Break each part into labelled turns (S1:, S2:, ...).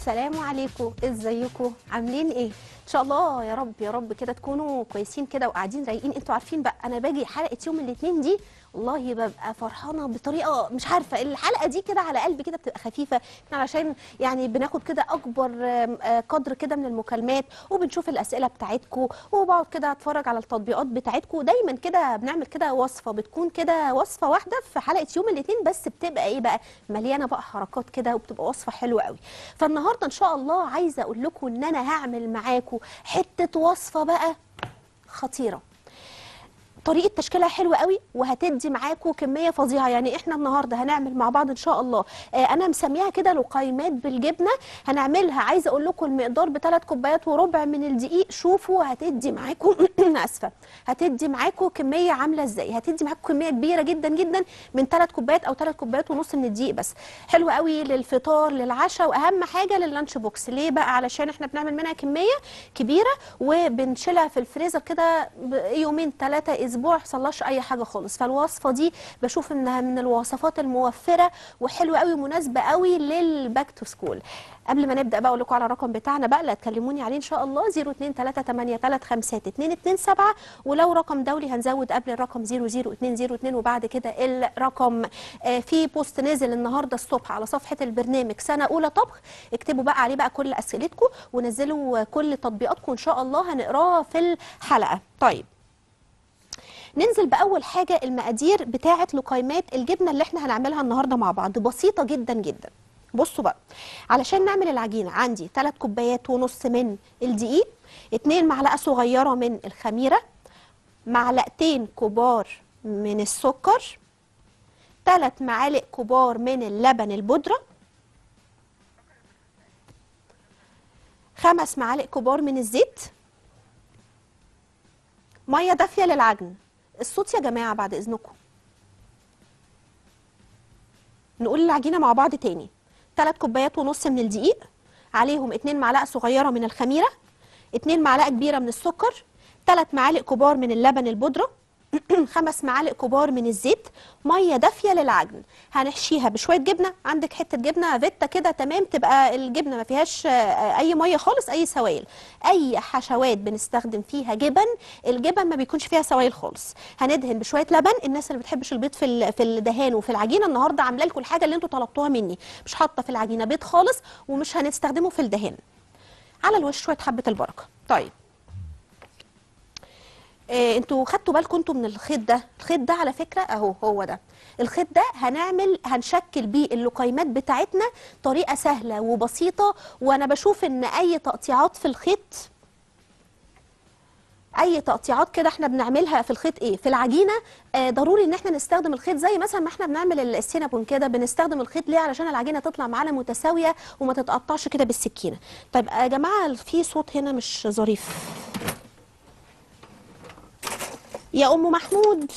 S1: السلام عليكم ازيكم عاملين ايه ان شاء الله يا رب يا رب كده تكونوا كويسين كده وقاعدين رايقين انتوا عارفين بقى انا باجي حلقه يوم الاثنين دي والله ببقى فرحانه بطريقه مش عارفه الحلقه دي كده على قلبي كده بتبقى خفيفه احنا علشان يعني بناخد كده اكبر آم، آه، قدر كده من المكالمات وبنشوف الاسئله بتاعتكم وبقعد كده اتفرج على التطبيقات بتاعتكم دايما كده بنعمل كده وصفه بتكون كده وصفه واحده في حلقه يوم الاثنين بس بتبقى ايه بقى مليانه بقى حركات كده وبتبقى وصفه حلوه قوي فالنهارده ان شاء الله عايزه اقول لكم ان انا هعمل معاكم حته وصفه بقى خطيره طريقه تشكيلها حلوه قوي وهتدي معاكم كميه فظيعه يعني احنا النهارده هنعمل مع بعض ان شاء الله آه انا مسميها كده لقيمات بالجبنه هنعملها عايزه اقول لكم المقدار بثلاث كوبايات وربع من الدقيق شوفوا هتدي معاكم اسفه هتدي معاكم كميه عامله ازاي هتدي معاكم كميه كبيره جدا جدا من ثلاث كوبايات او ثلاث كوبايات ونص من الدقيق بس حلو قوي للفطار للعشاء واهم حاجه لللانش بوكس ليه بقى علشان احنا بنعمل منها كميه كبيره وبنشيلها في الفريزر كده ب- يومين ثلاثه اسبوع يحصلهاش اي حاجه خالص فالوصفه دي بشوف انها من الوصفات الموفره وحلوه قوي ومناسبه قوي للباك تو سكول قبل ما نبدا بقى اقول لكم على الرقم بتاعنا بقى اللي هتكلموني عليه ان شاء الله 0233835 ولو رقم دولي هنزود قبل الرقم 00202 وبعد كده الرقم آه، في بوست نازل النهارده الصبح على صفحه البرنامج سنه اولى طبخ اكتبوا بقى عليه بقى كل اسئلتكم ونزلوا كل تطبيقاتكم ان شاء الله هنقراها في الحلقه طيب ننزل باول حاجه المقادير بتاعه لقيمات الجبنه اللي احنا هنعملها النهارده مع بعض بسيطه جدا جدا بصوا بقى علشان نعمل العجينه عندي 3 كوبايات ونص من الدقيق 2 معلقه صغيره من الخميره معلقتين كبار من السكر 3 معالق كبار من اللبن البودره خمس معالق كبار من الزيت ميه دافيه للعجن الصوت يا جماعه بعد اذنكم نقول العجينه مع بعض تاني 3 كوبايات ونص من الدقيق عليهم 2 معلقه صغيره من الخميره 2 معلقه كبيره من السكر 3 معالق كبار من اللبن البودره خمس معالق كبار من الزيت ميه دافيه للعجن هنحشيها بشويه جبنه عندك حته جبنه فيتا كده تمام تبقى الجبنه ما فيهاش آه، اي ميه خالص اي سوائل اي حشوات بنستخدم فيها جبن الجبن ما بيكونش فيها سوائل خالص هندهن بشويه لبن الناس اللي بتحبش البيض في ال- في الدهان وفي العجينه النهارده عامله لكم الحاجه اللي انتوا طلبتوها مني مش حاطه في العجينه بيض خالص ومش هنستخدمه في الدهان على الوش شويه حبه البركه طيب إيه انتوا خدتوا بالكم انتوا من الخيط ده الخيط ده على فكره اهو هو ده الخيط ده هنعمل هنشكل بيه اللقيمات بتاعتنا طريقه سهله وبسيطه وانا بشوف ان اي تقطيعات في الخيط اي تقطيعات كده احنا بنعملها في الخيط ايه في العجينه آه ضروري ان احنا نستخدم الخيط زي مثلا ما احنا بنعمل ال- السينابون كده بنستخدم الخيط ليه علشان العجينه تطلع معانا متساويه وما تتقطعش كده بالسكينه طيب يا جماعه في صوت هنا مش ظريف يا ام محمود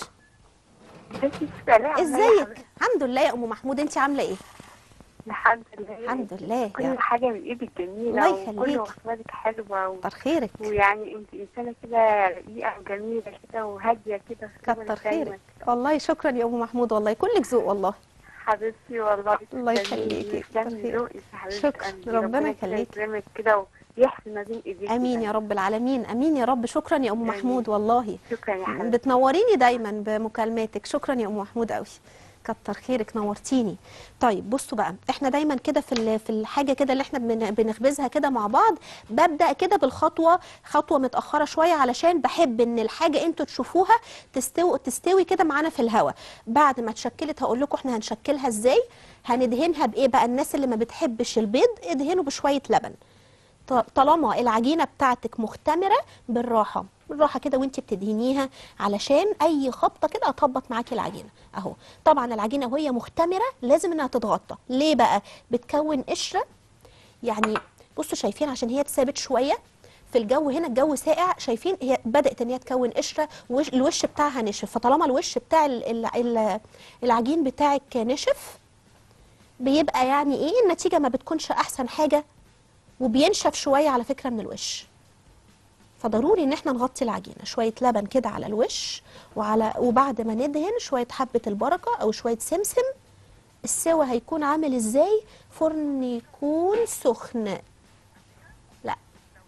S1: ازيك الحمد لله يا ام محمود انت عامله ايه
S2: الحمد لله
S1: الحمد لله يا
S2: كل حاجة من ايدك جميلة
S1: الله
S2: وكل
S1: يخليكي.
S2: وصفاتك حلوة و...
S1: كتر خيرك
S2: ويعني انت انسانة كده رقيقة وجميلة كده وهادية كده في
S1: كتر
S2: شغلك
S1: خيرك
S2: دايما.
S1: والله شكرا يا ام محمود والله كلك ذوق والله
S2: حبيبتي والله
S1: الله
S2: تسلمي.
S1: يخليكي. كتر
S2: تسلمي
S1: خيرك.
S2: ذوقك يا حبيبة
S1: شكرا.
S2: قلبي.
S1: ربنا
S2: كده
S1: يخليكي.
S2: يكرمك كده ويحسن ما بين ايديك
S1: امين يا رب العالمين امين يا رب شكرا يا ام
S2: آمين.
S1: محمود والله
S2: شكرا يا حبيبتي
S1: بتنوريني دايما بمكالماتك شكرا يا ام محمود قوي كتر خيرك نورتيني طيب بصوا بقى احنا دايما كده في ال- في الحاجه كده اللي احنا بن- بنخبزها كده مع بعض ببدا كده بالخطوه خطوه متاخره شويه علشان بحب ان الحاجه انتوا تشوفوها تستوي تستوي كده معانا في الهواء بعد ما اتشكلت هقول لكم احنا هنشكلها ازاي هندهنها بايه بقى الناس اللي ما بتحبش البيض ادهنوا بشويه لبن ط- طالما العجينه بتاعتك مختمره بالراحه بالراحه كده وانت بتدهنيها علشان اي خبطه كده هتهبط معاكي العجينه اهو طبعا العجينه وهي مختمره لازم انها تتغطى ليه بقى بتكون قشره يعني بصوا شايفين عشان هي اتثابت شويه في الجو هنا الجو ساقع شايفين هي بدات ان هي تكون قشره وش الوش بتاعها نشف فطالما الوش بتاع ال- ال- ال- العجين بتاعك نشف بيبقى يعني ايه النتيجه ما بتكونش احسن حاجه وبينشف شويه على فكره من الوش فضروري ان احنا نغطي العجينه شويه لبن كده على الوش وعلى وبعد ما ندهن شويه حبه البركه او شويه سمسم السوا هيكون عامل ازاي فرن يكون سخن لا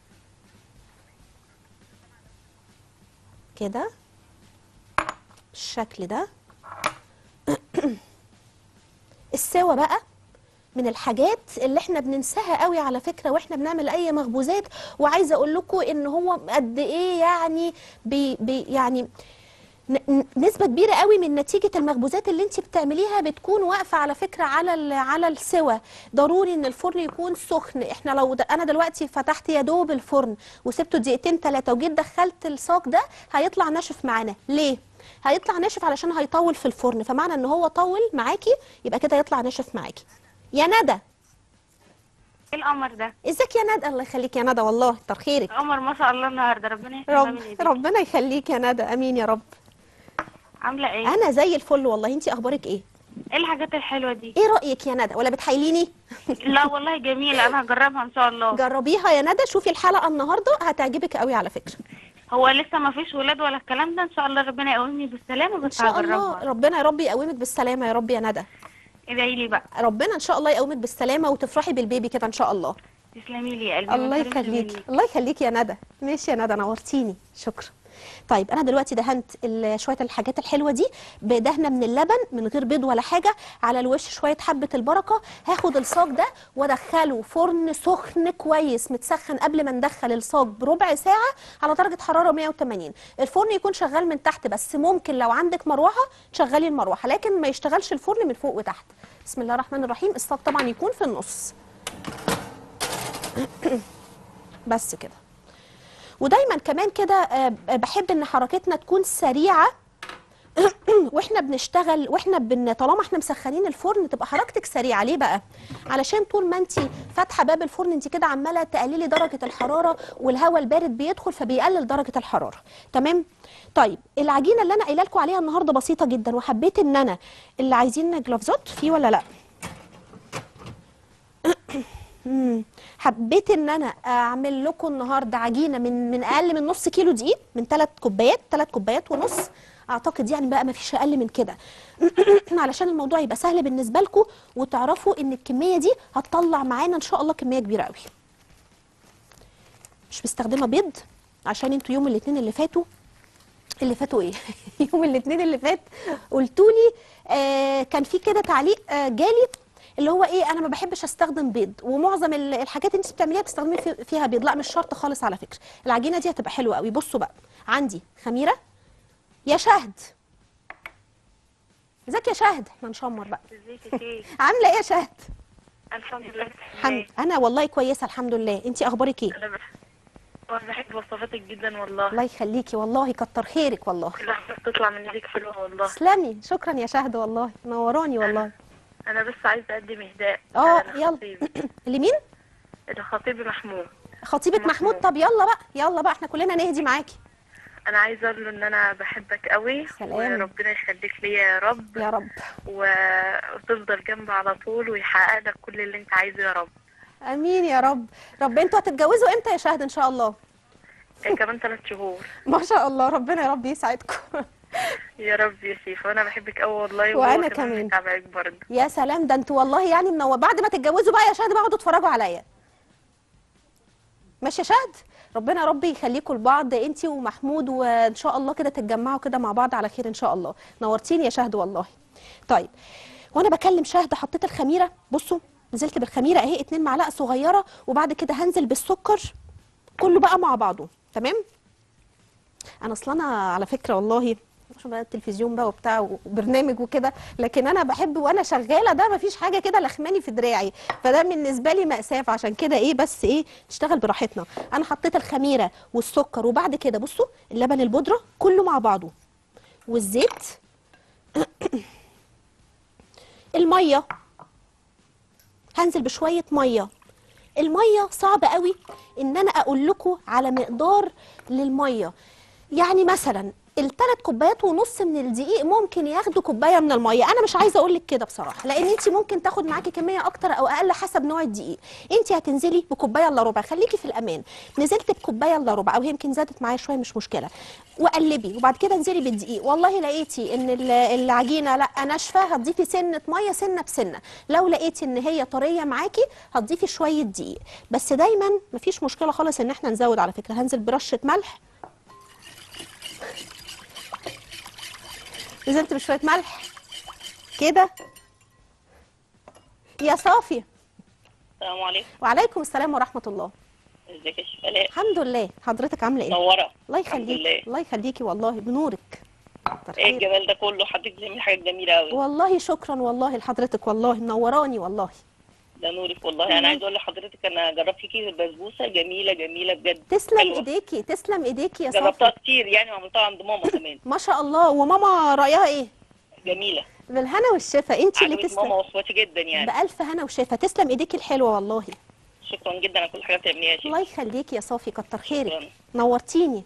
S1: كده بالشكل ده السوا بقى من الحاجات اللي احنا بننساها قوي على فكره واحنا بنعمل اي مخبوزات وعايزه اقول لكم ان هو قد ايه يعني بي بي يعني ن- ن- نسبة كبيرة قوي من نتيجة المخبوزات اللي انت بتعمليها بتكون واقفة على فكرة على ال- على السوا ضروري ان الفرن يكون سخن احنا لو د- انا دلوقتي فتحت يا دوب الفرن وسبته دقيقتين ثلاثة وجيت دخلت الصاج ده هيطلع ناشف معانا ليه؟ هيطلع ناشف علشان هيطول في الفرن فمعنى ان هو طول معاكي يبقى كده يطلع ناشف معاكي يا ندى
S2: ايه القمر ده
S1: ازيك يا ندى الله يخليك يا ندى والله كتر خيرك
S2: قمر ما شاء الله النهارده ربنا يخليها
S1: رب
S2: من ايديك
S1: ربنا يخليك يا ندى امين يا رب
S2: عامله ايه
S1: انا زي الفل والله انت اخبارك ايه
S2: ايه الحاجات الحلوه دي
S1: ايه رايك يا ندى ولا بتحايليني
S2: لا والله جميله انا هجربها ان شاء الله
S1: جربيها يا ندى شوفي الحلقه النهارده هتعجبك قوي على فكره
S2: هو لسه ما فيش ولاد ولا الكلام ده ان شاء الله ربنا يقومني بالسلامه
S1: ان
S2: بس
S1: شاء الله
S2: هجربها
S1: ربنا يا رب يقومك بالسلامه يا رب يا ندى
S2: ادعي لي بقى
S1: ربنا ان شاء الله يقومك بالسلامه وتفرحي بالبيبي كده ان شاء الله
S2: تسلمي لي يا قلبي ما
S1: الله
S2: تحرمش
S1: يخليكي
S2: منك.
S1: الله يخليكي يا ندى ماشي يا ندى نورتيني شكرا طيب انا دلوقتي دهنت ال- شويه الحاجات الحلوه دي بدهنه من اللبن من غير بيض ولا حاجه على الوش شويه حبه البركه هاخد الصاج ده وادخله فرن سخن كويس متسخن قبل ما ندخل الصاج بربع ساعه على درجه حراره 180 الفرن يكون شغال من تحت بس ممكن لو عندك مروحه تشغلي المروحه لكن ما يشتغلش الفرن من فوق وتحت بسم الله الرحمن الرحيم الصاج طبعا يكون في النص بس كده ودايما كمان كده آه، بحب ان حركتنا تكون سريعه واحنا بنشتغل واحنا بن طالما احنا مسخنين الفرن تبقى حركتك سريعه ليه بقى علشان طول ما انت فاتحه باب الفرن انت كده عماله تقللي درجه الحراره والهواء البارد بيدخل فبيقلل درجه الحراره تمام طيب العجينه اللي انا قايله لكم عليها النهارده بسيطه جدا وحبيت ان انا اللي عايزين جلافزات فيه ولا لا مم. حبيت ان انا اعمل لكم النهارده عجينه من من اقل من نص كيلو دقيق من ثلاث كوبايات ثلاث كوبايات ونص اعتقد يعني بقى ما فيش اقل من كده علشان الموضوع يبقى سهل بالنسبه لكم وتعرفوا ان الكميه دي هتطلع معانا ان شاء الله كميه كبيره قوي مش مستخدمه بيض عشان انتوا يوم الاثنين اللي فاتوا اللي فاتوا ايه يوم الاثنين اللي فات قلتوا لي آه كان في كده تعليق آه جالي اللي هو ايه انا ما بحبش استخدم بيض ومعظم ال- الحاجات اللي انت بتعمليها بتستخدمي في- فيها بيض لا مش شرط خالص على فكره العجينه دي هتبقى حلوه قوي بصوا بقى عندي خميره يا شهد ازيك يا شهد احنا نشمر بقى
S2: ازيك يا شيخ
S1: عامله ايه يا شهد
S2: الحمد لله
S1: الحمد انا والله كويسه الحمد لله انت اخبارك ايه
S2: انا بحب والله بحب وصفاتك جدا والله
S1: الله يخليكي والله كتر خيرك والله
S2: كل حاجه بتطلع من ايديك حلوه والله
S1: تسلمي شكرا يا شهد والله نوراني والله
S2: انا بس عايزه اقدم اهداء
S1: اه
S2: أنا
S1: يلا
S2: لخطيبي.
S1: لمين
S2: لخطيبي محمود
S1: خطيبة محمود طب يلا بقى يلا بقى احنا كلنا نهدي معاكي
S2: انا عايزه اقول له ان انا بحبك قوي
S1: سلام.
S2: وربنا يخليك ليا يا رب
S1: يا رب
S2: و- وتفضل جنبي على طول ويحقق لك كل اللي انت عايزه يا رب
S1: امين يا رب رب انتوا هتتجوزوا امتى يا شهد ان شاء الله
S2: إيه كمان ثلاث شهور
S1: ما شاء الله ربنا يا رب يسعدكم
S2: يا رب يا سيف وانا بحبك قوي والله
S1: وأنا
S2: وهو
S1: كمان.
S2: متابعك برضه
S1: يا سلام ده انتوا والله يعني منور بعد ما تتجوزوا بقى يا شهد بقى اقعدوا اتفرجوا عليا ماشي يا شهد ربنا يا رب يخليكم لبعض انت ومحمود وان شاء الله كده تتجمعوا كده مع بعض على خير ان شاء الله نورتيني يا شهد والله طيب وانا بكلم شهد حطيت الخميره بصوا نزلت بالخميره اهي اتنين معلقه صغيره وبعد كده هنزل بالسكر كله بقى مع بعضه تمام انا اصلا انا على فكره والله عشان بقى التلفزيون بقى وبتاع وبرنامج وكده لكن انا بحب وانا شغاله ده مفيش حاجه كده لخماني في دراعي فده بالنسبه لي مأساة عشان كده ايه بس ايه نشتغل براحتنا انا حطيت الخميره والسكر وبعد كده بصوا اللبن البودره كله مع بعضه والزيت الميه هنزل بشويه ميه الميه صعب قوي ان انا اقول لكم على مقدار للميه يعني مثلا الثلاث كوبايات ونص من الدقيق ممكن ياخدوا كوبايه من الميه انا مش عايزه اقول لك كده بصراحه لان انت ممكن تاخد معاكي كميه اكتر او اقل حسب نوع الدقيق انت هتنزلي بكوبايه الا ربع خليكي في الامان نزلت بكوبايه الا ربع او هي يمكن زادت معايا شويه مش مشكله وقلبي وبعد كده انزلي بالدقيق والله لقيتي ان ال- العجينه لا ناشفه هتضيفي سنه ميه سنه بسنه لو لقيتي ان هي طريه معاكي هتضيفي شويه دقيق بس دايما مفيش مشكله خالص ان احنا نزود على فكره هنزل برشه ملح نزلت بشويه ملح كده يا صافي
S3: السلام عليكم
S1: وعليكم السلام ورحمه الله
S3: ازيك يا شيخ الاء
S1: الحمد لله حضرتك عامله ايه
S3: منوره
S1: الله
S3: الحمد
S1: يخليكي
S3: لله
S1: الله يخليكي والله بنورك كتر
S3: ايه
S1: خير.
S3: الجمال ده كله حضرتك بتعملي حاجات جميله قوي
S1: والله شكرا والله لحضرتك والله منوراني والله
S3: ده نورك والله انا عايزه اقول لحضرتك انا جربت كيس البسبوسه جميله جميله بجد
S1: تسلم
S3: حلوة.
S1: ايديكي تسلم ايديكي يا
S3: جربتها
S1: صافي
S3: كتير يعني وعملتها عند ماما كمان
S1: ما شاء الله وماما رايها ايه
S3: جميله
S1: بالهنا والشفا انت اللي
S3: عجبت ماما
S1: تسلم
S3: واخواتي جدا يعني
S1: بألف هنا وشفا تسلم ايديكي الحلوه والله
S3: شكرا جدا على كل حاجه بتعمليها يا شيخ
S1: الله يخليكي يا صافي كتر خيرك
S3: شكراً.
S1: نورتيني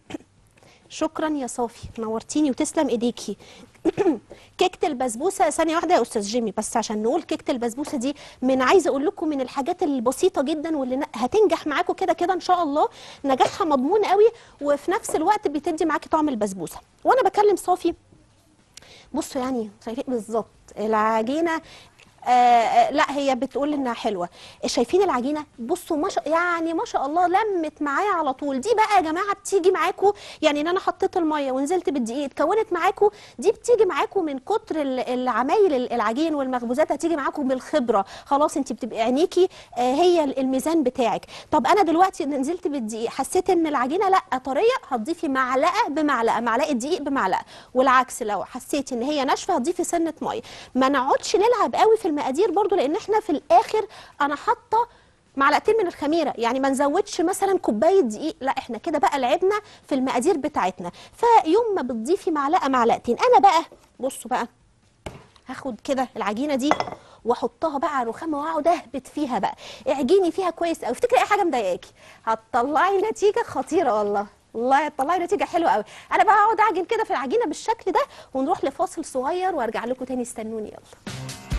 S1: شكرا يا صافي نورتيني وتسلم ايديكي كيكه البسبوسه ثانيه واحده يا استاذ جيمي بس عشان نقول كيكه البسبوسه دي من عايزه اقول لكم من الحاجات البسيطه جدا واللي ن- هتنجح معاكم كده كده ان شاء الله نجاحها مضمون قوي وفي نفس الوقت بتدي معاكي طعم البسبوسه وانا بكلم صافي بصوا يعني شايفين بالظبط العجينه آه آه، لا هي بتقول انها حلوه شايفين العجينه بصوا ما شاء يعني ما شاء الله لمت معايا على طول دي بقى يا جماعه بتيجي معاكم يعني ان انا حطيت الميه ونزلت بالدقيق اتكونت معاكم دي بتيجي معاكم من كتر ال- العمايل ال- العجين والمخبوزات هتيجي معاكم بالخبره خلاص انت بتبقي عينيكي آه هي الميزان بتاعك طب انا دلوقتي نزلت بالدقيق حسيت ان العجينه لا طريه هتضيفي معلقه بمعلقه معلقه دقيق بمعلقه والعكس لو حسيتي ان هي ناشفه هتضيفي سنه ميه ما نقعدش نلعب قوي في المقادير برضو لان احنا في الاخر انا حاطه معلقتين من الخميره يعني ما نزودش مثلا كوبايه دقيق لا احنا كده بقى لعبنا في المقادير بتاعتنا فيوم ما بتضيفي معلقه معلقتين انا بقى بصوا بقى هاخد كده العجينه دي واحطها بقى على الرخامه واقعد اهبط فيها بقى اعجيني فيها كويس قوي افتكري اي حاجه مضايقاكي هتطلعي نتيجه خطيره والله والله هتطلعي نتيجه حلوه قوي انا بقى اقعد اعجن كده في العجينه بالشكل ده ونروح لفاصل صغير وارجع لكم تاني استنوني يلا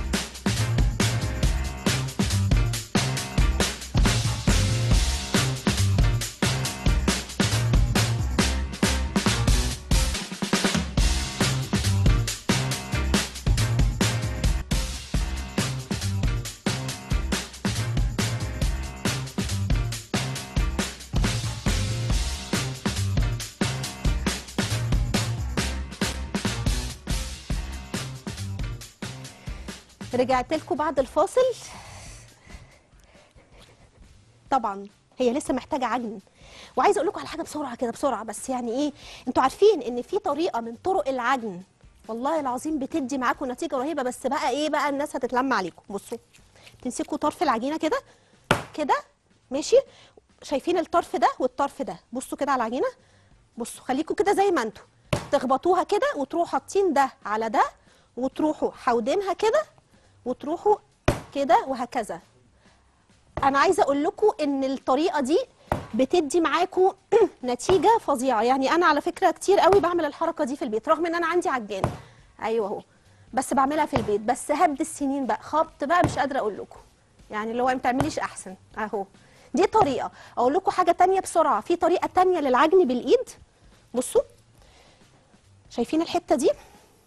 S1: رجعت لكم بعد الفاصل طبعا هي لسه محتاجه عجن وعايزه اقول لكم على حاجه بسرعه كده بسرعه بس يعني ايه انتوا عارفين ان في طريقه من طرق العجن والله العظيم بتدي معاكم نتيجه رهيبه بس بقى ايه بقى الناس هتتلم عليكم بصوا تمسكوا طرف العجينه كده كده ماشي شايفين الطرف ده والطرف ده بصوا كده على العجينه بصوا خليكم كده زي ما انتوا تخبطوها كده وتروحوا حاطين ده على ده وتروحوا حاودينها كده وتروحوا كده وهكذا انا عايزه اقول لكم ان الطريقه دي بتدي معاكم نتيجه فظيعه يعني انا على فكره كتير قوي بعمل الحركه دي في البيت رغم ان انا عندي عجان ايوه اهو بس بعملها في البيت بس هبد السنين بقى خبط بقى مش قادره اقول لكم يعني اللي هو ما تعمليش احسن اهو دي طريقه اقول لكم حاجه تانية بسرعه في طريقه تانية للعجن بالايد بصوا شايفين الحته دي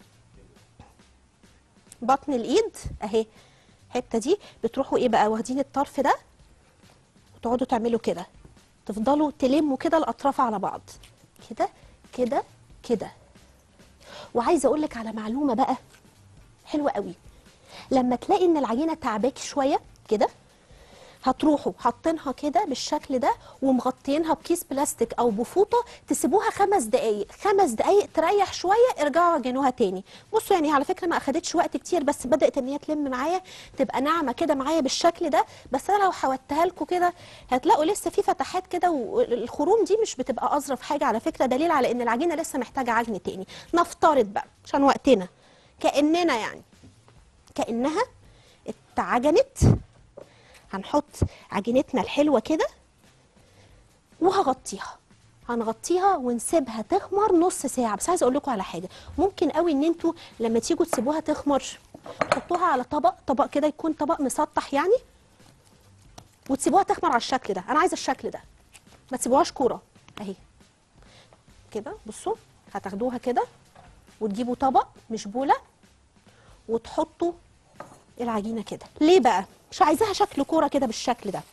S1: بطن الايد اهي الحته دي بتروحوا ايه بقى واخدين الطرف ده وتقعدوا تعملوا كده تفضلوا تلموا كده الاطراف على بعض كده كده كده وعايزه اقول لك على معلومه بقى حلوه قوي لما تلاقي ان العجينه تعباكي شويه كده هتروحوا حاطينها كده بالشكل ده ومغطينها بكيس بلاستيك او بفوطه تسيبوها خمس دقايق خمس دقايق تريح شويه ارجعوا عجنوها تاني بصوا يعني على فكره ما اخدتش وقت كتير بس بدات ان هي تلم معايا تبقى ناعمه كده معايا بالشكل ده بس انا لو حودتها لكم كده هتلاقوا لسه في فتحات كده والخروم دي مش بتبقى اظرف حاجه على فكره دليل على ان العجينه لسه محتاجه عجن تاني نفترض بقى عشان وقتنا كاننا يعني كانها اتعجنت هنحط عجينتنا الحلوه كده وهغطيها هنغطيها ونسيبها تخمر نص ساعه بس عايزه اقول لكم على حاجه ممكن قوي ان انتوا لما تيجوا تسيبوها تخمر تحطوها على طبق طبق كده يكون طبق مسطح يعني وتسيبوها تخمر على الشكل ده انا عايزه الشكل ده ما تسيبوهاش كوره اهي كده بصوا هتاخدوها كده وتجيبوا طبق مش بوله وتحطوا العجينه كده ليه بقى مش عايزاها شكل كوره كده بالشكل ده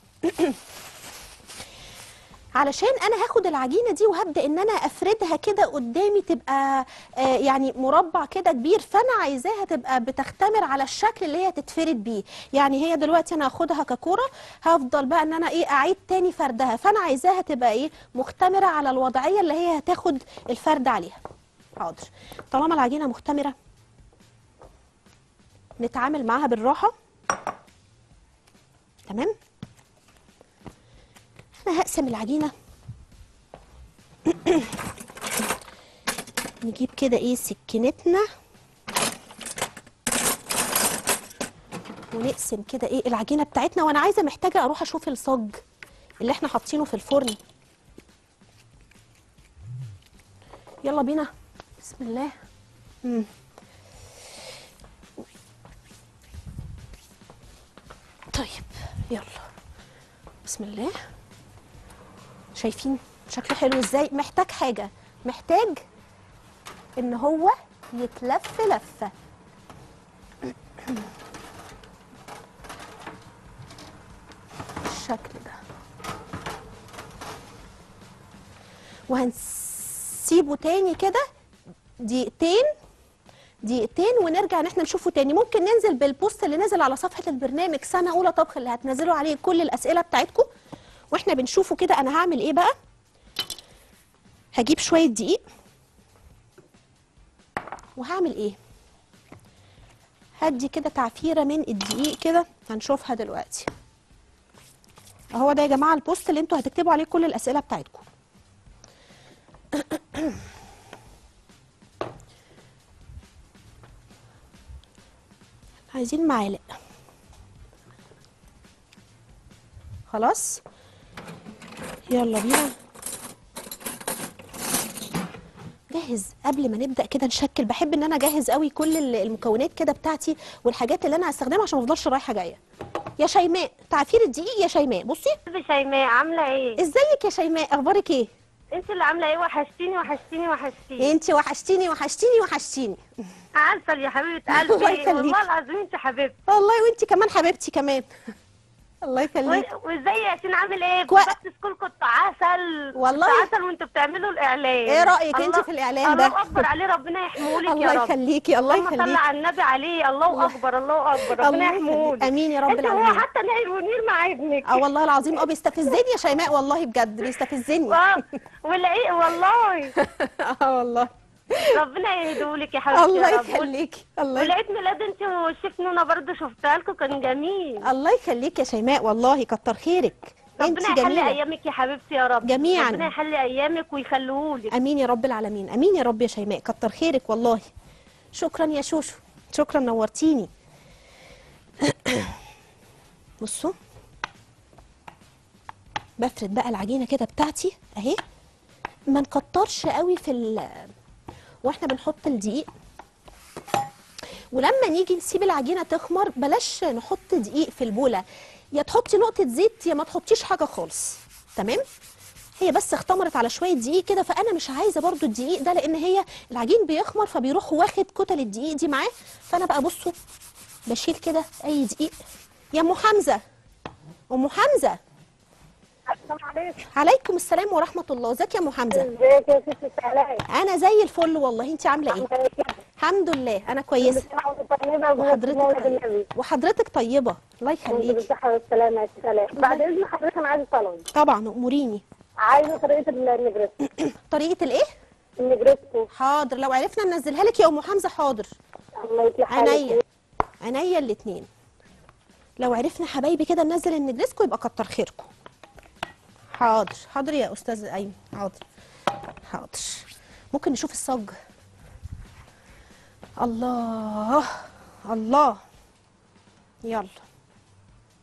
S1: علشان انا هاخد العجينه دي وهبدا ان انا افردها كده قدامي تبقى آه يعني مربع كده كبير فانا عايزاها تبقى بتختمر على الشكل اللي هي تتفرد بيه يعني هي دلوقتي انا هاخدها ككوره هفضل بقى ان انا ايه اعيد تاني فردها فانا عايزاها تبقى ايه مختمره على الوضعيه اللي هي هتاخد الفرد عليها حاضر طالما العجينه مختمره نتعامل معاها بالراحه تمام انا هقسم العجينه نجيب كده ايه سكينتنا ونقسم كده ايه العجينه بتاعتنا وانا عايزه محتاجه اروح اشوف الصاج اللي احنا حاطينه في الفرن يلا بينا بسم الله مم. طيب يلا بسم الله شايفين شكله حلو ازاي محتاج حاجه محتاج ان هو يتلف لفه بالشكل ده وهنسيبه تاني كده دقيقتين دقيقتين ونرجع ان احنا نشوفه تاني ممكن ننزل بالبوست اللي نزل على صفحه البرنامج سنه اولى طبخ اللي هتنزلوا عليه كل الاسئله بتاعتكم واحنا بنشوفه كده انا هعمل ايه بقى هجيب شويه دقيق وهعمل ايه هدي كده تعفيره من الدقيق كده هنشوفها دلوقتي اهو ده يا جماعه البوست اللي انتوا هتكتبوا عليه كل الاسئله بتاعتكم عايزين معالق خلاص يلا بينا جاهز قبل ما نبدا كده نشكل بحب ان انا اجهز قوي كل ال- المكونات كده بتاعتي والحاجات اللي انا هستخدمها عشان ما افضلش رايحه جايه يا شيماء تعفير الدقيق يا شيماء بصي
S2: شيماء عامله ايه
S1: ازيك يا شيماء اخبارك ايه
S2: انت اللي عامله ايه وحشتيني وحشتيني وحشتيني
S1: انت وحشتيني وحشتيني وحشتيني
S2: عسل يا حبيبه
S1: الله
S2: قلبي
S1: يخليك.
S2: والله العظيم انت حبيبتي
S1: والله وانت كمان حبيبتي كمان الله يخليك
S2: و- وازاي يا ياسين عامل ايه
S1: كوي-
S2: في سكول كنت عسل
S1: والله.
S2: كنت عسل وانتوا بتعملوا الاعلان
S1: ايه رأيك انت
S2: الله-
S1: في الإعلان ده؟
S2: الله اكبر عليه ربنا يحمولك يا
S1: الله
S2: رب
S1: يخليكي الله
S2: اللهم صل
S1: يخليكي
S2: على النبي عليه الله اكبر الله اكبر ربنا
S1: الله يخليك.
S2: يحمولك
S1: امين يا رب
S2: انت هو
S1: العالمين
S2: حتى نايم منير مع ابنك
S1: اه والله العظيم اه بيستفزني يا شيماء والله بجد بيستفزني
S2: اه ولا ايه والله
S1: اه والله
S2: ربنا يهدولك يا حبيبتي
S1: الله
S2: يا رب
S1: يخليكي الله يخليك.
S2: ولقيت ميلاد انت والشيف نونا برضه شفتها لكم كان جميل
S1: الله يخليك يا شيماء والله كتر خيرك انت
S2: ربنا يحلي
S1: جميله
S2: ايامك يا حبيبتي يا رب
S1: جميعاً.
S2: ربنا يحلي ايامك ويخليهولك
S1: امين يا رب العالمين امين يا رب يا شيماء كتر خيرك والله شكرا يا شوشو شكرا نورتيني بصوا بفرد بقى العجينه كده بتاعتي اهي ما نكترش قوي في ال واحنا بنحط الدقيق ولما نيجي نسيب العجينه تخمر بلاش نحط دقيق في البوله يا تحطي نقطه زيت يا ما تحطيش حاجه خالص تمام هي بس اختمرت على شويه دقيق كده فانا مش عايزه برضو الدقيق ده لان هي العجين بيخمر فبيروح واخد كتل الدقيق دي معاه فانا بقى بصوا بشيل كده اي دقيق يا ام حمزه ام حمزه
S2: السلام عليكم
S1: عليكم السلام ورحمه الله ازيك يا ام حمزه
S2: ازيك يا ست سعلاء
S1: انا زي الفل والله انت عامله ايه الحمد لله انا كويسه وحضرتك وحضرتك طيبه الله يخليكي
S2: بالصحة والسلامة يا ست سعلاء بعد إذن حضرتك أنا عايزة طلب
S1: طبعا اموريني
S2: عايزة طريقة النجرسكو
S1: طريقه الايه
S2: النجرسكو
S1: حاضر لو عرفنا ننزلها لك يا ام حمزه حاضر
S2: الله يصلح حالك
S1: عينيا عينيا الاتنين لو عرفنا حبايبي كده ننزل النجرسكو يبقى كتر خيركم حاضر حاضر يا استاذ ايمن حاضر حاضر ممكن نشوف الصاج الله الله يلا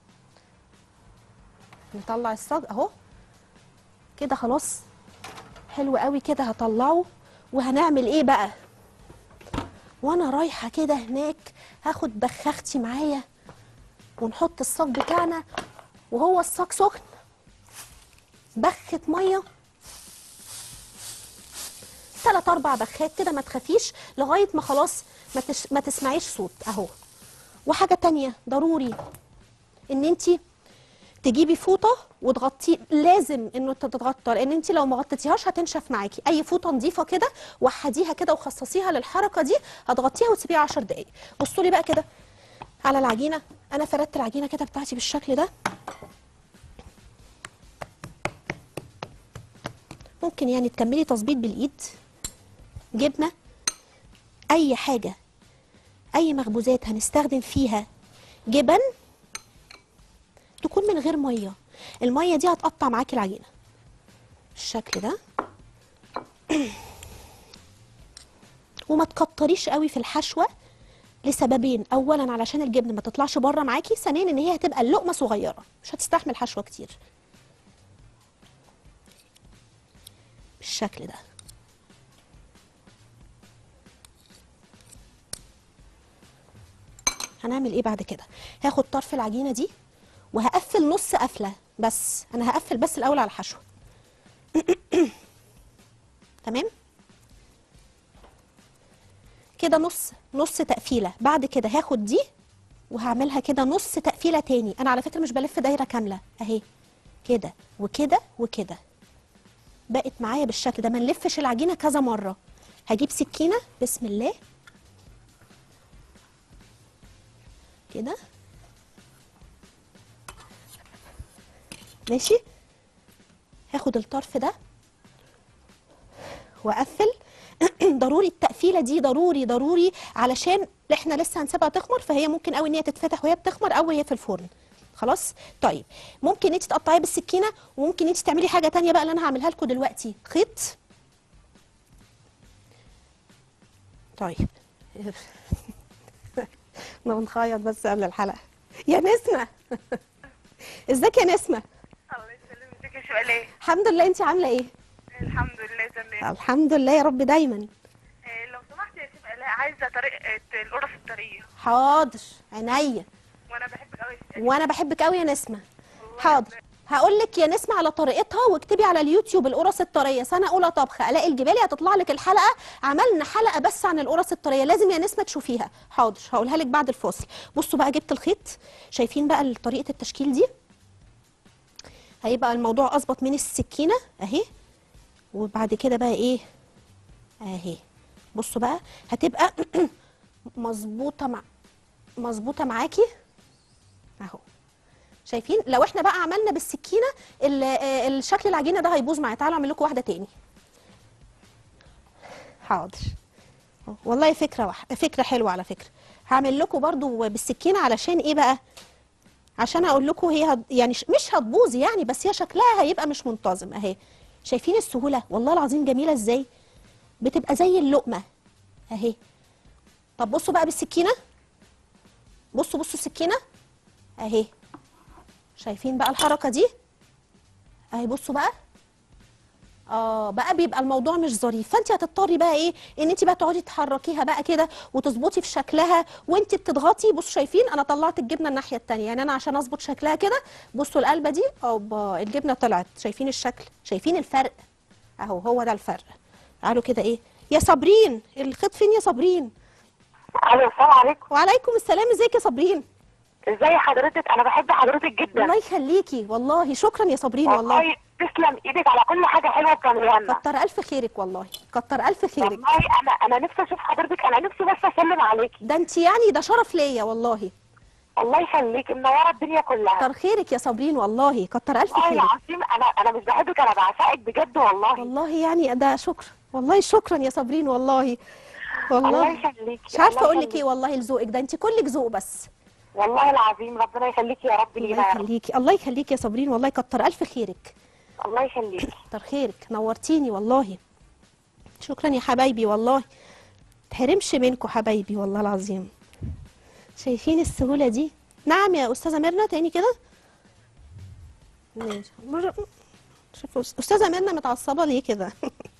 S1: نطلع الصاج اهو كده خلاص حلو قوي كده هطلعه وهنعمل ايه بقى وانا رايحه كده هناك هاخد بخاختي معايا ونحط الصاج بتاعنا وهو الصاج سخن بخة ميه تلات اربع بخات كده ما تخافيش لغايه ما خلاص ما, تش... ما تسمعيش صوت اهو وحاجه تانية ضروري ان انتي تجيبي فوطه وتغطيه لازم انه تتغطى لان انت لو ما غطيتيهاش هتنشف معاكي اي فوطه نظيفه كده وحديها كده وخصصيها للحركه دي هتغطيها وتسيبيها 10 دقائق بصوا لي بقى كده على العجينه انا فردت العجينه كده بتاعتي بالشكل ده ممكن يعني تكملي تظبيط بالايد جبنه اي حاجه اي مخبوزات هنستخدم فيها جبن تكون من غير ميه الميه دي هتقطع معاكي العجينه بالشكل ده وما تكتريش قوي في الحشوه لسببين اولا علشان الجبن ما تطلعش بره معاكي ثانيا ان هي هتبقى اللقمه صغيره مش هتستحمل حشوه كتير بالشكل ده هنعمل ايه بعد كده هاخد طرف العجينه دي وهقفل نص قفله بس انا هقفل بس الاول على الحشو تمام كده نص نص تقفيله بعد كده هاخد دي وهعملها كده نص تقفيله تاني انا على فكره مش بلف دايره كامله اهي كده وكده وكده بقت معايا بالشكل ده ما نلفش العجينه كذا مره هجيب سكينه بسم الله كده ماشي هاخد الطرف ده واقفل ضروري التقفيله دي ضروري ضروري علشان احنا لسه هنسيبها تخمر فهي ممكن قوي ان هي تتفتح وهي بتخمر او وهي في الفرن خلاص طيب ممكن انت تقطعيها بالسكينه وممكن انت تعملي حاجه تانية بقى اللي انا هعملها لكم دلوقتي خيط طيب احنا بنخيط بس قبل الحلقه يا نسمه ازيك يا نسمه
S2: الله يسلمك يا شواليه
S1: الحمد لله انت عامله ايه
S2: الحمد لله تمام
S1: الحمد لله يا رب دايما
S2: آه، لو سمحت يا شيخ الاء عايزه طريقه القرص الطريه
S1: حاضر عينيا
S2: وانا بحبك قوي
S1: وانا بحبك قوي يا نسمه حاضر هقول لك يا نسمه على طريقتها واكتبي على اليوتيوب القرص الطريه سنه اولى طبخ الاقي الجبالي هتطلع لك الحلقه عملنا حلقه بس عن القرص الطريه لازم يا نسمه تشوفيها حاضر هقولها لك بعد الفاصل بصوا بقى جبت الخيط شايفين بقى طريقه التشكيل دي هيبقى الموضوع اظبط من السكينه اهي وبعد كده بقى ايه اهي بصوا بقى هتبقى مظبوطه مع مظبوطه معاكي اهو شايفين لو احنا بقى عملنا بالسكينه ال- آه، الشكل العجينه ده هيبوظ معايا تعالوا اعمل لكم واحده تاني حاضر والله فكره واحده فكره حلوه على فكره هعمل لكم برضو بالسكينه علشان ايه بقى عشان اقول لكم هي هد... يعني ش- مش هتبوظ يعني بس هي شكلها هيبقى مش منتظم اهي شايفين السهوله والله العظيم جميله ازاي بتبقى زي اللقمه اهي طب بصوا بقى بالسكينه بصوا بصوا السكينه اهي شايفين بقى الحركه دي اهي بصوا بقى اه بقى بيبقى الموضوع مش ظريف فانت هتضطري بقى ايه ان انت بقى تقعدي تحركيها بقى كده وتظبطي في شكلها وانت بتضغطي بصوا شايفين انا طلعت الجبنه الناحيه التانية يعني انا عشان اظبط شكلها كده بصوا القلبه دي اوبا الجبنه طلعت شايفين الشكل شايفين الفرق اهو هو ده الفرق تعالوا كده ايه يا صابرين الخيط فين يا صابرين
S2: الو السلام عليكم
S1: وعليكم السلام ازيك يا صابرين
S2: ازي حضرتك انا بحب حضرتك جدا
S1: الله يخليكي والله شكرا يا صابرين والله
S2: والله تسلم ايدك على كل حاجه حلوه بتعمليها لنا
S1: كتر الف خيرك والله كتر الف خيرك
S2: والله انا انا نفسي اشوف حضرتك انا نفسي بس اسلم عليكي
S1: ده انت يعني ده شرف ليا والله
S2: الله يخليك منوره الدنيا كلها
S1: كتر خيرك يا صابرين والله كتر الف
S2: والله
S1: خيرك
S2: العظيم انا انا مش بحبك انا بعشقك بجد والله
S1: والله يعني ده شكر والله شكرا يا صابرين والله
S2: الله
S1: والله
S2: يخليك
S1: مش عارفه
S2: الله
S1: اقول لك
S2: يخليك.
S1: ايه والله لذوقك ده انت كلك ذوق بس
S2: والله العظيم ربنا يخليك يا رب
S1: الله
S2: لينا يا رب
S1: يخليكي الله يخليكي يا صابرين والله كتر الف خيرك
S2: الله يخليك
S1: كتر خيرك نورتيني والله شكرا يا حبايبي والله تحرمش منكم حبايبي والله العظيم شايفين السهولة دي نعم يا أستاذة ميرنا تاني كده ماشي مرة شوفوا أستاذة ميرنا متعصبة ليه كده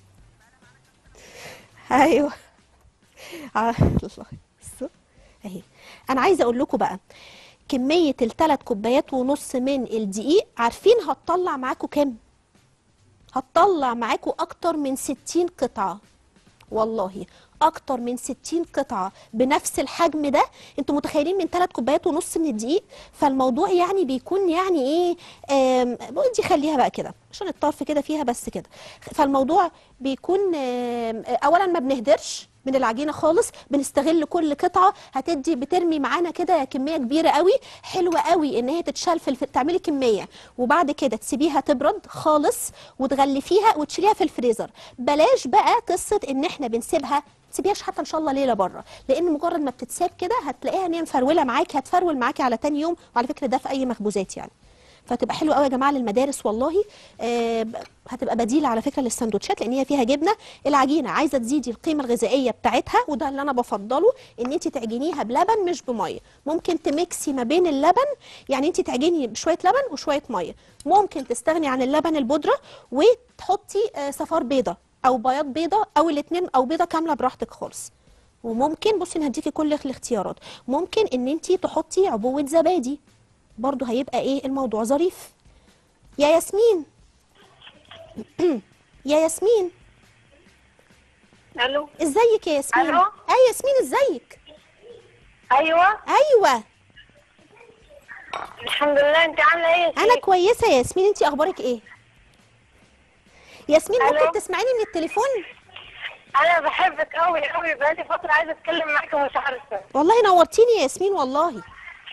S1: ايوه آه، الله بصوا. اهي انا عايزه اقول لكم بقى كميه الثلاث كوبايات ونص من الدقيق عارفين هتطلع معاكم كام هتطلع معاكم اكتر من 60 قطعه والله اكتر من 60 قطعه بنفس الحجم ده انتوا متخيلين من 3 كوبايات ونص من الدقيق فالموضوع يعني بيكون يعني ايه آم، دي خليها بقى كده عشان الطرف كده فيها بس كده فالموضوع بيكون آم، اولا ما بنهدرش من العجينه خالص بنستغل كل قطعه هتدي بترمي معانا كده كميه كبيره قوي حلوه قوي ان هي تتشال في الف... تعملي كميه وبعد كده تسيبيها تبرد خالص وتغلفيها وتشيليها في الفريزر بلاش بقى قصه ان احنا بنسيبها تسيبيهاش حتى ان شاء الله ليله بره لان مجرد ما بتتساب كده هتلاقيها ان هي مفروله معاكي هتفرول معاكي على تاني يوم وعلى فكره ده في اي مخبوزات يعني فتبقى حلوه قوي يا جماعه للمدارس والله آه ب- هتبقى بديله على فكره للسندوتشات لان هي فيها جبنه العجينه عايزه تزيدي القيمه الغذائيه بتاعتها وده اللي انا بفضله ان انت تعجنيها بلبن مش بميه ممكن تميكسي ما بين اللبن يعني انت تعجني بشويه لبن وشويه ميه ممكن تستغني عن اللبن البودره وتحطي آه صفار بيضه او بياض بيضه او الاثنين او بيضه كامله براحتك خالص وممكن بصي انا هديكي كل الاختيارات ممكن ان انت تحطي عبوه زبادي برضو هيبقى ايه الموضوع ظريف يا ياسمين يا ياسمين
S2: الو
S1: ازيك يا ياسمين
S2: ألو؟
S1: اي ياسمين ازيك
S2: ايوه
S1: ايوه
S2: الحمد لله انت عامله ايه يا
S1: انا
S2: شيخ؟
S1: كويسه يا ياسمين انت اخبارك ايه ياسمين
S2: ألو؟
S1: ممكن تسمعيني من التليفون
S2: انا بحبك قوي قوي بقالي فتره عايزه اتكلم معاك ومش عارفه
S1: والله نورتيني يا ياسمين والله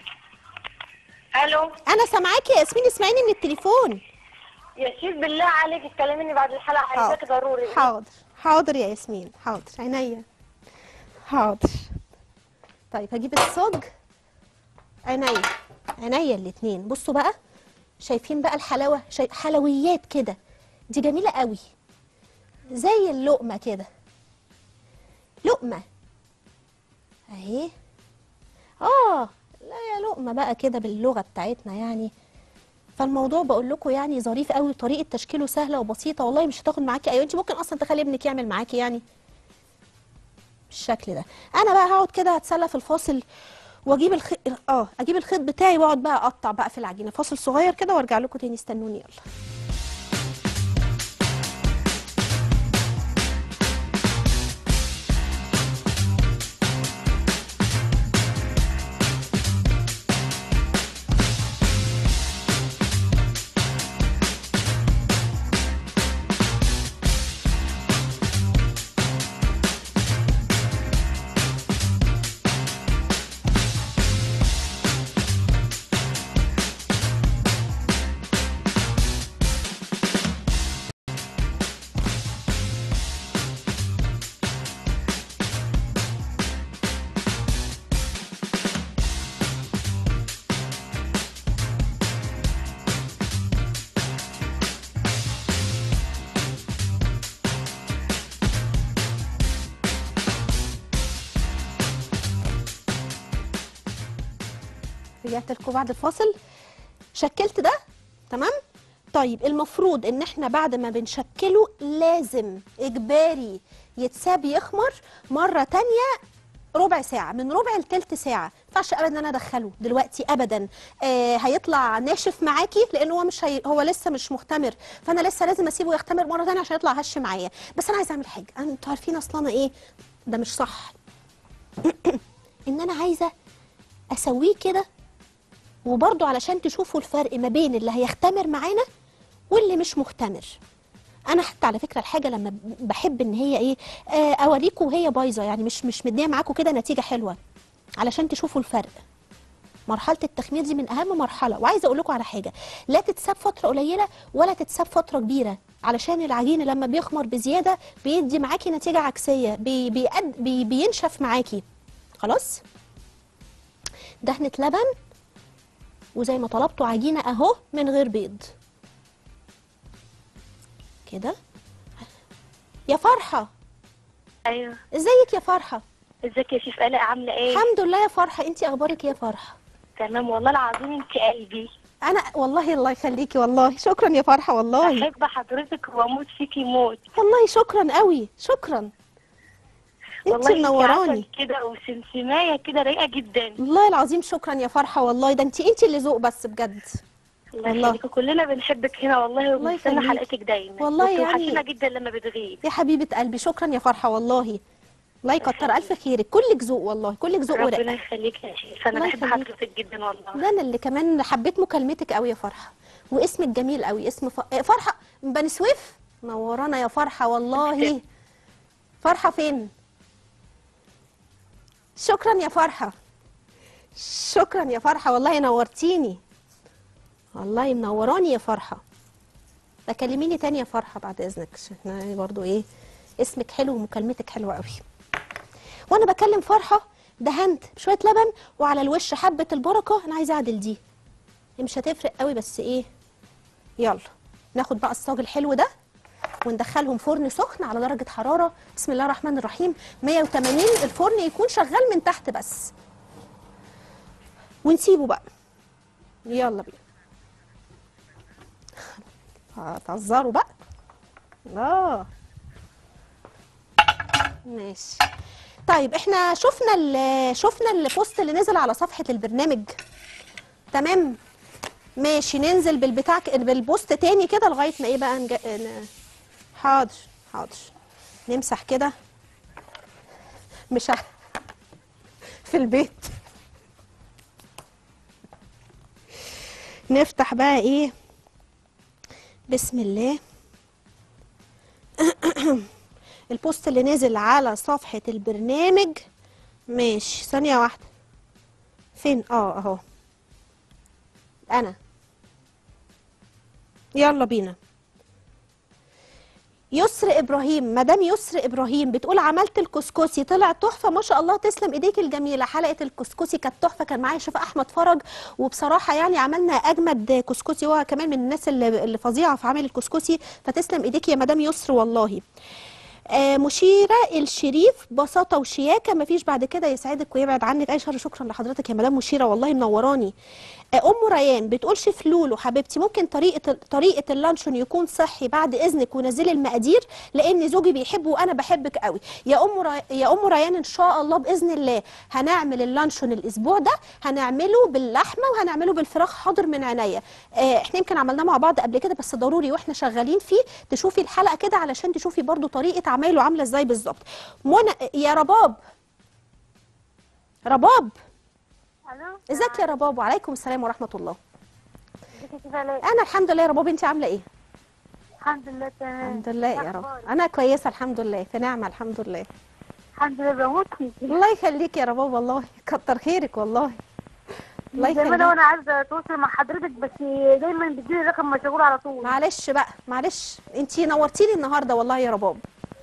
S2: الو
S1: انا سامعاكي يا ياسمين اسمعيني من التليفون
S2: يا شيخ بالله عليك تكلميني بعد الحلقه عايزاك ضروري
S1: حاضر حاضر يا ياسمين حاضر عينيا حاضر طيب هجيب الصاج عينيا عينيا الاتنين بصوا بقى شايفين بقى الحلاوه شاي... حلويات كده دي جميله قوي زي اللقمه كده لقمه اهي اه لا يا لقمه بقى كده باللغه بتاعتنا يعني فالموضوع بقول لكم يعني ظريف قوي وطريقه تشكيله سهله وبسيطه والله مش هتاخد معاكي ايوه انت ممكن اصلا تخلي ابنك يعمل معاكي يعني بالشكل ده انا بقى هقعد كده هتسلى في الفاصل واجيب الخ... اه اجيب الخيط بتاعي واقعد بقى اقطع بقى في العجينه فاصل صغير كده وارجع لكم تاني استنوني يلا رجعت لكم بعد الفاصل شكلت ده تمام طيب المفروض ان احنا بعد ما بنشكله لازم اجباري يتساب يخمر مره تانية ربع ساعة من ربع لتلت ساعة ما ينفعش ابدا ان انا ادخله دلوقتي ابدا آه هيطلع ناشف معاكي لان هو مش هي... هو لسه مش مختمر فانا لسه لازم اسيبه يختمر مرة تانية عشان يطلع هش معايا بس انا عايزة اعمل حاجة أنا- انتوا عارفين اصلا أنا ايه ده مش صح ان انا عايزة اسويه كده وبرضو علشان تشوفوا الفرق ما بين اللي هيختمر معانا واللي مش مختمر انا حتى على فكره الحاجه لما ب- بحب ان هي ايه آه، اوريكم وهي بايظه يعني مش مش مديه معاكم كده نتيجه حلوه علشان تشوفوا الفرق مرحله التخمير دي من اهم مرحله وعايزه اقول لكم على حاجه لا تتساب فتره قليله ولا تتساب فتره كبيره علشان العجين لما بيخمر بزياده بيدي معاكي نتيجه عكسيه بي بيقد بي بينشف معاكي خلاص دهنه لبن وزي ما طلبتوا عجينه اهو من غير بيض كده يا فرحه
S2: ايوه
S1: ازيك يا فرحه
S2: ازيك يا شيف الاء عامله ايه
S1: الحمد لله يا فرحه انت اخبارك إيه يا فرحه
S2: تمام والله العظيم انت قلبي
S1: انا والله الله يخليكي والله شكرا يا فرحه والله
S2: بحب حضرتك واموت فيكي موت
S1: والله شكرا قوي شكرا
S2: والله انتي
S1: منوراني.
S2: عسل كده وسمسمايه كده رايقه جدا
S1: والله العظيم شكرا يا فرحه والله ده انت انت اللي ذوق بس بجد
S2: الله
S1: والله.
S2: يخليكي كلنا بنحبك هنا والله
S1: الله
S2: وبنستنى
S1: يخليكي.
S2: حلقتك دايما
S1: والله
S2: وانتي
S1: يعني-
S2: وحشنا جدا لما بتغيب
S1: يا حبيبه قلبي شكرا يا فرحه والله الله يكتر الف خيرك كلك ذوق والله كلك ذوق ورق
S2: ربنا يخليك يا شيخ انا
S1: الله
S2: بحب
S1: يخليك.
S2: حضرتك جدا والله
S1: ده انا اللي كمان حبيت مكالمتك قوي يا فرحه واسمك جميل قوي اسم ف... آه، فرحه من بني سويف نورانا يا فرحه والله فرحه فين شكرا يا فرحه شكرا يا فرحه والله نورتيني والله منوراني يا فرحه بكلميني تاني يا فرحه بعد اذنك عشان احنا برضو ايه اسمك حلو ومكالمتك حلوه قوي وانا بكلم فرحه دهنت بشويه لبن وعلى الوش حبه البركه انا عايزه اعدل دي هي مش هتفرق قوي بس ايه يلا ناخد بقى الصاج الحلو ده وندخلهم فرن سخن على درجه حراره بسم الله الرحمن الرحيم 180 الفرن يكون شغال من تحت بس ونسيبه بقى يلا بينا هتهزروا بقى اه ماشي طيب احنا شفنا ال- شفنا البوست اللي نزل على صفحة البرنامج تمام ماشي ننزل بالبتاع ك- بالبوست تاني كده لغاية ما ايه بقى نج... ن... حاضر حاضر نمسح كده مش ع- في البيت نفتح بقى ايه بسم الله البوست اللي نزل على صفحة البرنامج ماشي ثانية واحدة فين اه اهو انا يلا بينا يسر ابراهيم مدام يسر ابراهيم بتقول عملت الكسكسي طلع تحفه ما شاء الله تسلم ايديك الجميله حلقه الكسكسي كانت تحفه كان معايا شيف احمد فرج وبصراحه يعني عملنا اجمد كسكسي هو كمان من الناس اللي اللي فظيعه في عمل الكسكسي فتسلم ايديك يا مدام يسر والله آه، مشيرة الشريف بساطة وشياكة مفيش بعد كده يسعدك ويبعد عنك أي شر شكرا لحضرتك يا مدام مشيرة والله منوراني آه، أم ريان بتقول شيف لولو حبيبتي ممكن طريقة طريقة اللانشون يكون صحي بعد إذنك ونزلي المقادير لأن زوجي بيحبه وأنا بحبك قوي يا أم ري... يا أم ريان إن شاء الله بإذن الله هنعمل اللانشون الأسبوع ده هنعمله باللحمة وهنعمله بالفراخ حاضر من عينيا آه، احنا يمكن عملناه مع بعض قبل كده بس ضروري واحنا شغالين فيه تشوفي الحلقة كده علشان تشوفي برضو طريقة عمايله عاملة ازاي بالظبط منى يا رباب رباب
S2: الو
S1: ازيك يا رباب وعليكم السلام ورحمة الله
S2: ازيك يا شيخ علاء
S1: انا الحمد لله يا رباب انت عاملة ايه
S2: الحمد لله تمام
S1: الحمد لله يا رب
S2: أخبارك؟
S1: انا كويسة الحمد لله في نعمة الحمد لله
S2: الحمد لله بموت فيكي
S1: الله يخليك يا رباب والله كتر خيرك والله الله
S2: دايما
S1: يخليك
S2: وانا عايزه اتواصل مع حضرتك بس دايما بتجيلي رقم مشغول على طول
S1: معلش بقى معلش انتي نورتيني النهارده والله يا رباب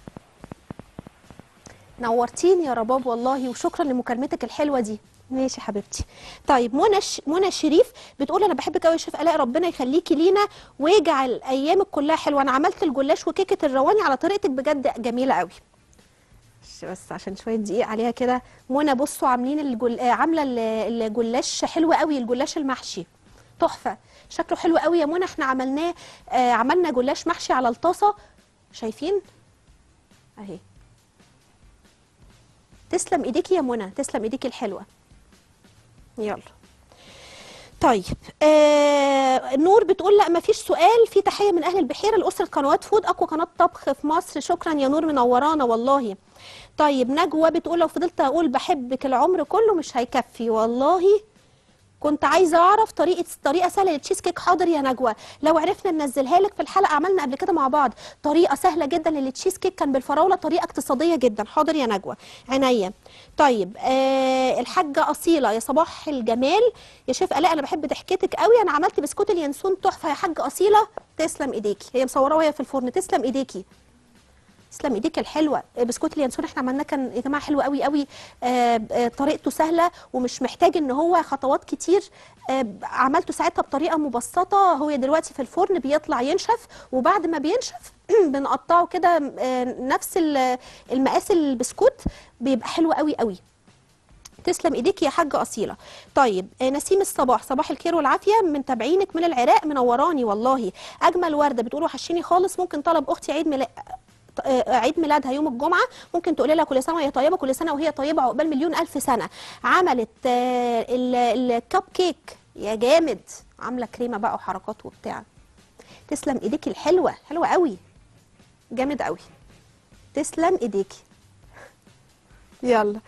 S1: نورتيني يا رباب والله وشكرا لمكالمتك الحلوه دي ماشي حبيبتي طيب منى ش... منى شريف بتقول انا بحبك قوي يا شيف الاء ربنا يخليكي لينا ويجعل ايامك كلها حلوه انا عملت الجلاش وكيكه الرواني على طريقتك بجد جميله قوي بس- بس عشان شويه دقيق عليها كده منى بصوا عاملين الجل... آه، عامله ال- الجلاش حلو قوي الجلاش المحشي تحفه شكله حلو قوي يا منى احنا عملناه آه عملنا جلاش محشي على الطاسه شايفين اهي تسلم ايديكي يا منى تسلم ايديكي الحلوه يلا طيب آه نور بتقول لا مفيش سؤال في تحيه من اهل البحيره لاسره قنوات فود اقوى قناه طبخ في مصر شكرا يا نور منورانا والله طيب نجوى بتقول لو فضلت اقول بحبك العمر كله مش هيكفي والله كنت عايزه اعرف طريقه طريقه سهله للتشيز كيك حاضر يا نجوى لو عرفنا ننزلها لك في الحلقه عملنا قبل كده مع بعض طريقه سهله جدا للتشيز كيك كان بالفراوله طريقه اقتصاديه جدا حاضر يا نجوى عينيا طيب آه الحاجه اصيله يا صباح الجمال يا شيف الاء انا بحب ضحكتك قوي انا عملت بسكوت اليانسون تحفه يا حاجه اصيله تسلم ايديكي هي مصوره وهي في الفرن تسلم ايديكي تسلم ايديك الحلوه بسكوت اليانسون احنا عملناه كان يا جماعه حلو قوي قوي آه، آه، طريقته سهله ومش محتاج ان هو خطوات كتير آه، عملته ساعتها بطريقه مبسطه هو دلوقتي في الفرن بيطلع ينشف وبعد ما بينشف بنقطعه كده آه، نفس ال- المقاس البسكوت بيبقى حلو قوي قوي تسلم ايديك يا حاجه اصيله طيب آه، نسيم الصباح صباح الخير والعافيه من تابعينك من العراق منوراني والله اجمل ورده بتقول وحشيني خالص ممكن طلب اختي عيد ميلاد آه، عيد ميلادها يوم الجمعه ممكن تقولي لها كل سنه وهي طيبه كل سنه وهي طيبه عقبال مليون الف سنه عملت آه، ال- الكب كيك يا جامد عامله كريمه بقى وحركات وبتاع تسلم ايديكي الحلوه حلوه قوي جامد قوي تسلم ايديكي يلا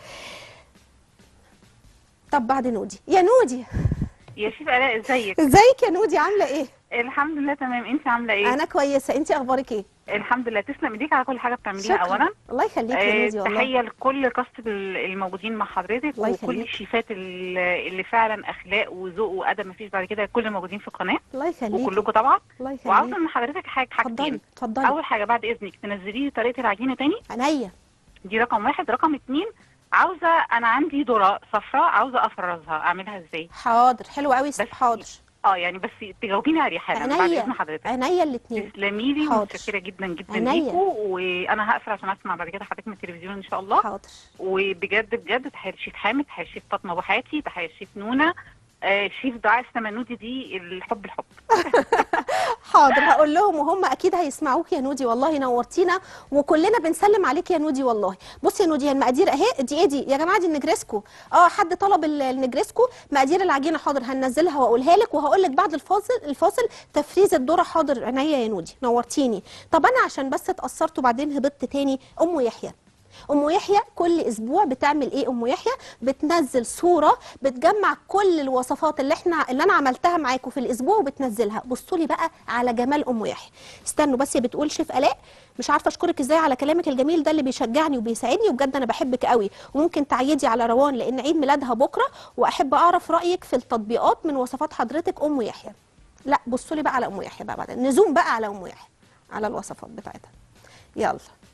S1: طب بعد نودي يا نودي
S4: يا شيف الاء ازيك
S1: ازيك يا نودي عامله ايه
S4: الحمد لله تمام انت عامله ايه
S1: انا كويسه انت اخبارك ايه
S4: الحمد لله تسلم ايديك على كل حاجه بتعمليها
S1: شكرا
S4: اولا
S1: الله يخليك يا
S4: آه،
S1: نودي والله
S4: تحيه لكل كاست ال- الموجودين مع حضرتك
S1: الله
S4: وكل
S1: يخليك.
S4: الشيفات ال- اللي فعلا اخلاق وذوق وادب مفيش بعد كده كل الموجودين في القناه
S1: الله يخليك
S4: وكلكم طبعا
S1: الله
S4: وعاوزه
S1: يخليك
S4: من حضرتك حاجه حاجتين
S1: اتفضلي اتفضلي
S4: اول حاجه بعد اذنك تنزلي لي طريقه العجينه تاني
S1: عينيا
S4: دي رقم واحد رقم اتنين عاوزه انا عندي ذره صفراء عاوزه افرزها اعملها ازاي
S1: حاضر حلو قوي
S4: بس
S1: حاضر
S4: اه يعني بس تجاوبيني عليه حالا بعد
S1: عينيا
S4: اذن حضرتك
S1: عينيا الاثنين
S4: تسلمي لي
S1: حاضر.
S4: ومتشكره جدا جدا
S1: عينيا.
S4: ليكوا وانا هقفل عشان اسمع بعد كده حضرتك من التلفزيون ان شاء الله
S1: حاضر
S4: وبجد بجد تحيه الشيف حامد تحيه الشيف فاطمه ابو حاتي تحيه الشيف نونا آه الشيف دعاء السمنودي دي الحب الحب
S1: حاضر هقول لهم وهم اكيد هيسمعوك يا نودي والله نورتينا وكلنا بنسلم عليك يا نودي والله بصي يا نودي هي المقادير اهي دي ايه دي يا جماعه دي النجريسكو اه حد طلب ال- النجريسكو مقادير العجينه حاضر هننزلها واقولها لك وهقول لك بعد الفاصل الفاصل تفريز الذره حاضر عينيا يا نودي نورتيني طب انا عشان بس اتاثرت وبعدين هبطت تاني ام يحيى ام يحيى كل اسبوع بتعمل ايه ام يحيى بتنزل صوره بتجمع كل الوصفات اللي احنا اللي انا عملتها معاكم في الاسبوع وبتنزلها بصوا لي بقى على جمال ام يحيى استنوا بس هي بتقول شيف الاء مش عارفه اشكرك ازاي على كلامك الجميل ده اللي بيشجعني وبيساعدني وبجد انا بحبك قوي وممكن تعيدي على روان لان عيد ميلادها بكره واحب اعرف رايك في التطبيقات من وصفات حضرتك ام يحيى لا بصوا لي بقى على ام يحيى بقى بعدين نزوم بقى على ام يحيى على الوصفات بتاعتها يلا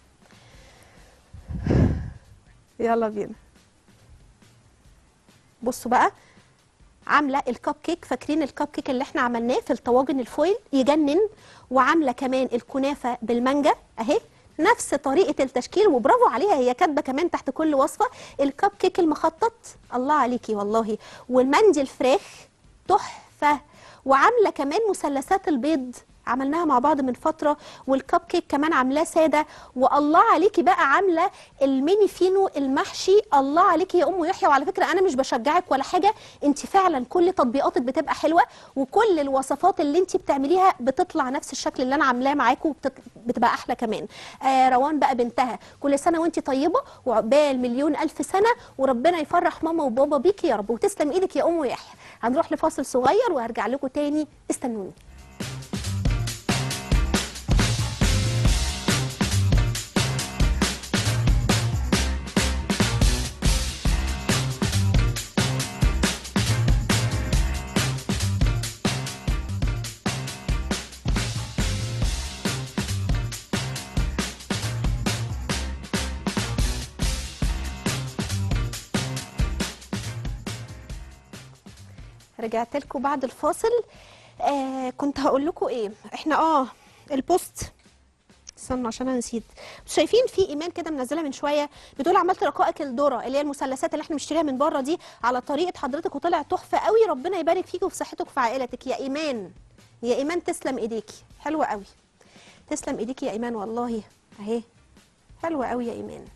S1: يلا بينا بصوا بقى عامله الكب كيك فاكرين الكب كيك اللي احنا عملناه في الطواجن الفويل يجنن وعامله كمان الكنافه بالمانجا اهي نفس طريقه التشكيل وبرافو عليها هي كاتبه كمان تحت كل وصفه الكب كيك المخطط الله عليكي والله والمندي الفراخ تحفه وعامله كمان مثلثات البيض عملناها مع بعض من فتره والكب كيك كمان عاملاه ساده والله عليكي بقى عامله الميني فينو المحشي الله عليكي يا ام يحيى وعلى فكره انا مش بشجعك ولا حاجه انت فعلا كل تطبيقاتك بتبقى حلوه وكل الوصفات اللي انت بتعمليها بتطلع نفس الشكل اللي انا عاملاه معاكم وبتبقى احلى كمان آه روان بقى بنتها كل سنه وانت طيبه وعقبال مليون الف سنه وربنا يفرح ماما وبابا بيكي يا رب وتسلم ايدك يا ام يحيى هنروح لفاصل صغير وهرجع لكم تاني استنوني رجعت لكم بعد الفاصل آه كنت هقول لكم ايه احنا اه البوست استنوا عشان انا نسيت شايفين في ايمان كده منزله من شويه بتقول عملت رقائق الذره اللي هي المثلثات اللي احنا بنشتريها من بره دي على طريقه حضرتك وطلع تحفه قوي ربنا يبارك فيكي وفي صحتك وفي عائلتك يا ايمان يا ايمان تسلم ايديكي حلوه قوي تسلم ايديكي يا ايمان والله اهي حلوه قوي يا ايمان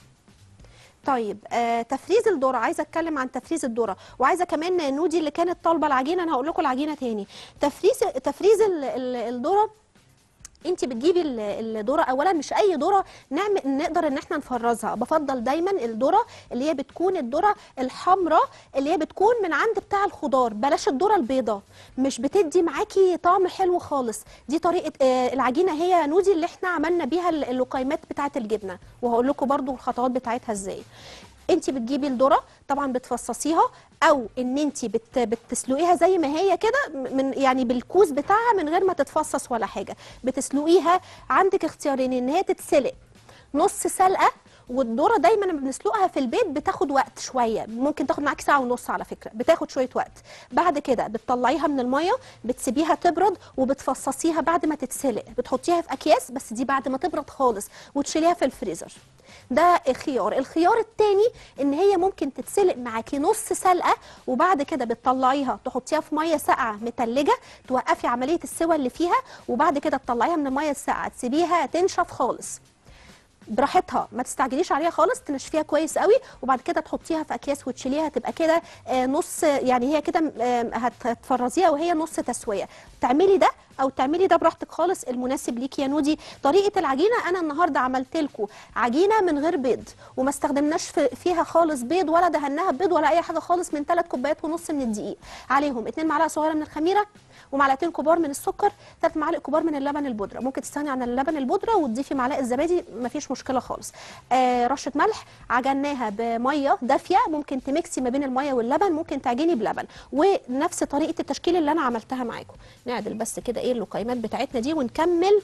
S1: طيب آه تفريز الذره عايزه اتكلم عن تفريز الذره وعايزه كمان نودي اللي كانت طالبه العجينه انا هقول لكم العجينه تاني تفريز تفريز ال- ال- الذره انت بتجيبي ال- الذره اولا مش اي ذره نعمل نقدر ان احنا نفرزها بفضل دايما الذره اللي هي بتكون الذره الحمراء اللي هي بتكون من عند بتاع الخضار بلاش الذره البيضاء مش بتدي معاكي طعم حلو خالص دي طريقه آه، العجينه هي نودي اللي احنا عملنا بيها ال- اللقيمات بتاعه الجبنه وهقول لكم برضو الخطوات بتاعتها ازاي انت بتجيبي الذره طبعا بتفصصيها او ان انت بت بتسلقيها زي ما هي كده من يعني بالكوز بتاعها من غير ما تتفصص ولا حاجه بتسلقيها عندك اختيارين ان هي تتسلق نص سلقه والذره دايما لما بنسلقها في البيت بتاخد وقت شويه ممكن تاخد معاكي ساعه ونص على فكره بتاخد شويه وقت بعد كده بتطلعيها من الميه بتسيبيها تبرد وبتفصصيها بعد ما تتسلق بتحطيها في اكياس بس دي بعد ما تبرد خالص وتشيليها في الفريزر ده خيار الخيار التاني ان هي ممكن تتسلق معاكي نص سلقه وبعد كده بتطلعيها تحطيها في ميه ساقعه متلجه توقفي عمليه السوى اللي فيها وبعد كده تطلعيها من الميه الساقعه تسيبيها تنشف خالص براحتها ما تستعجليش عليها خالص تنشفيها كويس قوي وبعد كده تحطيها في اكياس وتشيليها تبقى كده آه، نص يعني هي كده آه، هت- هتفرزيها وهي نص تسويه تعملي ده او تعملي ده براحتك خالص المناسب ليكي يا نودي طريقه العجينه انا النهارده عملت لكم عجينه من غير بيض وما استخدمناش في- فيها خالص بيض ولا دهناها بيض ولا اي حاجه خالص من 3 كوبايات ونص من الدقيق عليهم 2 معلقه صغيره من الخميره ومعلقتين كبار من السكر ثلاث معالق كبار من اللبن البودره ممكن تستغني عن اللبن البودره وتضيفي معلقه زبادي مفيش مشكله خالص آه رشه ملح عجناها بميه دافيه ممكن تميكسي ما بين الميه واللبن ممكن تعجني بلبن ونفس طريقه التشكيل اللي انا عملتها معاكم نعدل بس كده ايه اللقيمات بتاعتنا دي ونكمل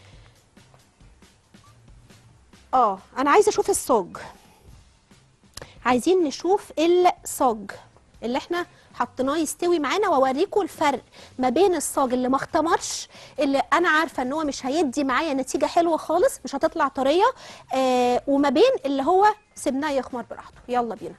S1: اه انا عايزه اشوف الصاج عايزين نشوف الصاج اللي احنا حطيناه يستوي معانا واوريكم الفرق ما بين الصاج اللي ما اختمرش اللي انا عارفه ان هو مش هيدي معايا نتيجه حلوه خالص مش هتطلع طريه آه وما بين اللي هو سيبناه يخمر براحته يلا بينا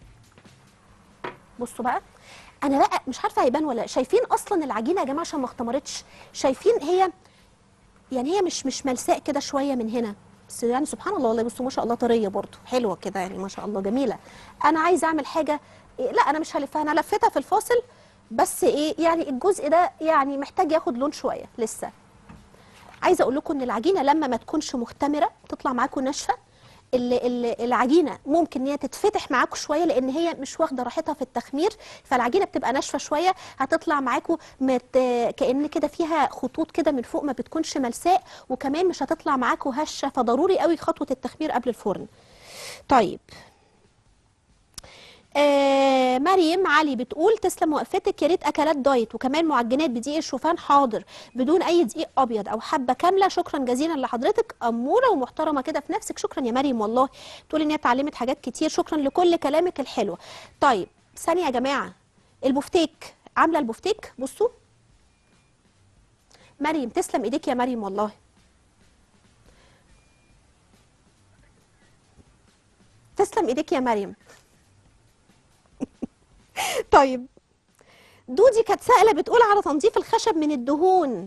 S1: بصوا بقى انا بقى مش عارفه هيبان ولا لأ. شايفين اصلا العجينه يا جماعه عشان ما اختمرتش شايفين هي يعني هي مش مش ملساء كده شويه من هنا بس يعني سبحان الله والله بصوا ما شاء الله طريه برضو حلوه كده يعني ما شاء الله جميله انا عايزه اعمل حاجه إيه لا انا مش هلفها انا لفيتها في الفاصل بس ايه يعني الجزء ده يعني محتاج ياخد لون شويه لسه عايزه اقول لكم ان العجينه لما ما تكونش مختمره تطلع معاكم ناشفه ال- ال- العجينه ممكن ان هي تتفتح معاكم شويه لان هي مش واخده راحتها في التخمير فالعجينه بتبقى ناشفه شويه هتطلع معاكم مت... كان كده فيها خطوط كده من فوق ما بتكونش ملساء وكمان مش هتطلع معاكم هشه فضروري قوي خطوه التخمير قبل الفرن طيب آه مريم علي بتقول تسلم وقفتك يا ريت اكلات دايت وكمان معجنات بدقيق الشوفان حاضر بدون اي دقيق ابيض او حبه كامله شكرا جزيلا لحضرتك اموره ومحترمه كده في نفسك شكرا يا مريم والله بتقول ان هي اتعلمت حاجات كتير شكرا لكل كلامك الحلو طيب ثانيه يا جماعه البفتيك عامله البفتيك بصوا مريم تسلم ايديك يا مريم والله تسلم ايديك يا مريم طيب دودي كانت سائله بتقول على تنظيف الخشب من الدهون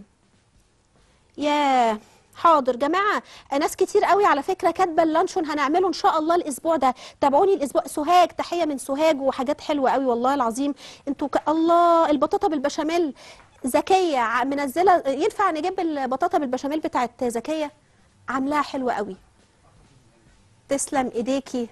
S1: يا حاضر جماعه ناس كتير قوي على فكره كاتبه اللانشون هنعمله ان شاء الله الاسبوع ده تابعوني الاسبوع سوهاج تحيه من سوهاج وحاجات حلوه قوي والله العظيم انتوا ك... الله البطاطا بالبشاميل زكيه ع- منزله ينفع نجيب البطاطا بالبشاميل بتاعت زكيه عاملاها حلوه قوي تسلم ايديكي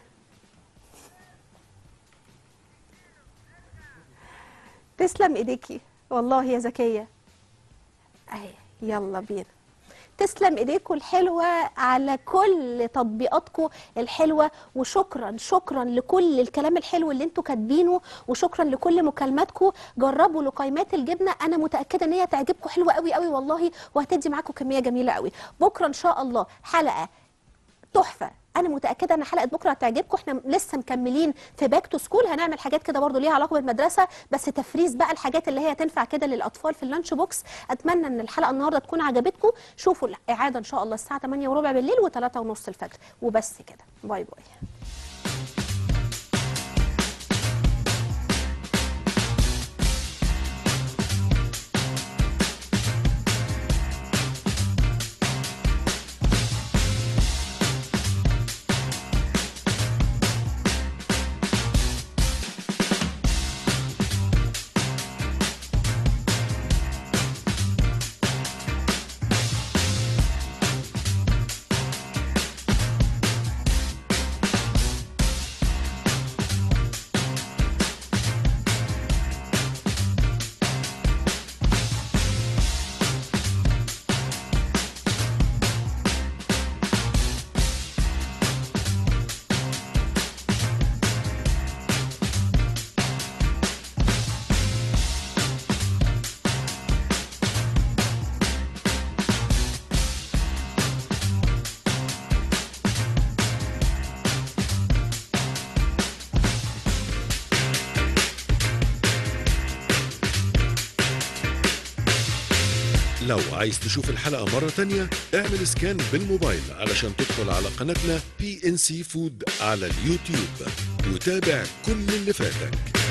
S1: تسلم ايديكي والله يا زكيه اهي يلا بينا تسلم ايديكم الحلوه على كل تطبيقاتكم الحلوه وشكرا شكرا لكل الكلام الحلو اللي انتوا كاتبينه وشكرا لكل مكالماتكم جربوا لقيمات الجبنه انا متاكده ان هي تعجبكم حلوه قوي قوي والله وهتدي معاكم كميه جميله قوي بكره ان شاء الله حلقه تحفه انا متاكده ان حلقه بكره هتعجبكم احنا لسه مكملين في باك تو سكول هنعمل حاجات كده برضو ليها علاقه بالمدرسه بس تفريز بقى الحاجات اللي هي تنفع كده للاطفال في اللانش بوكس اتمنى ان الحلقه النهارده تكون عجبتكم شوفوا الاعاده ان شاء الله الساعه 8 وربع بالليل و3 ونص الفجر وبس كده باي باي
S5: لو عايز تشوف الحلقة مرة تانية اعمل سكان بالموبايل علشان تدخل على قناتنا بي ان سي فود على اليوتيوب وتابع كل اللي فاتك